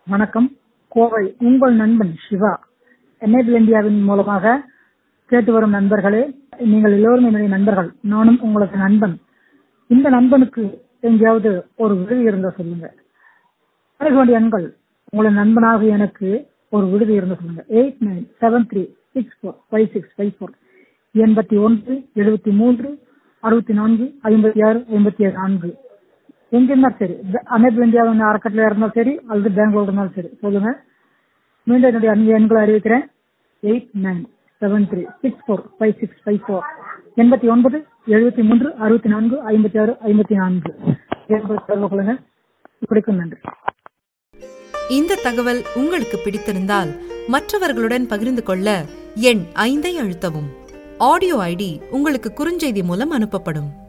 வணக்கம் கோவை உங்கள் நண்பன் சிவா எனேபிள் இந்தியாவின் மூலமாக கேட்டு வரும் நண்பர்களே நீங்கள் எல்லோரும் என்னுடைய நண்பர்கள் நானும் உங்களுக்கு நண்பன் இந்த நண்பனுக்கு எங்கேயாவது ஒரு விடுதி இருந்தா சொல்லுங்க அழைக்க வேண்டிய எண்கள் உங்களை நண்பனாக எனக்கு ஒரு விடுதி இருந்தா சொல்லுங்க eight nine seven three six four five six five four எண்பத்தி ஒன்று எழுபத்தி மூன்று அறுபத்தி நான்கு ஐம்பத்தி ஆறு ஐம்பத்தி ஏழு நான்கு எங்க இருந்தாலும் சரி அனைத்து இந்தியாவின் அறக்கட்டளை இருந்தாலும் சரி அல்லது பெங்களூர் இருந்தாலும் சரி சொல்லுங்க மீண்டும் என்னுடைய அன்பு எண்களை அறிவிக்கிறேன் eight nine seven three six four five six five four எண்பத்தி ஒன்பது எழுபத்தி மூன்று அறுபத்தி நான்கு ஐம்பத்தி ஆறு ஐம்பத்தி நான்கு என்பது தொடர்பு கொள்ளுங்க இப்படிக்கும் நன்றி இந்த தகவல் உங்களுக்கு பிடித்திருந்தால் மற்றவர்களுடன் பகிர்ந்து கொள்ள எண் ஐந்தை அழுத்தவும் ஆடியோ ஐடி உங்களுக்கு குறுஞ்செய்தி மூலம் அனுப்பப்படும்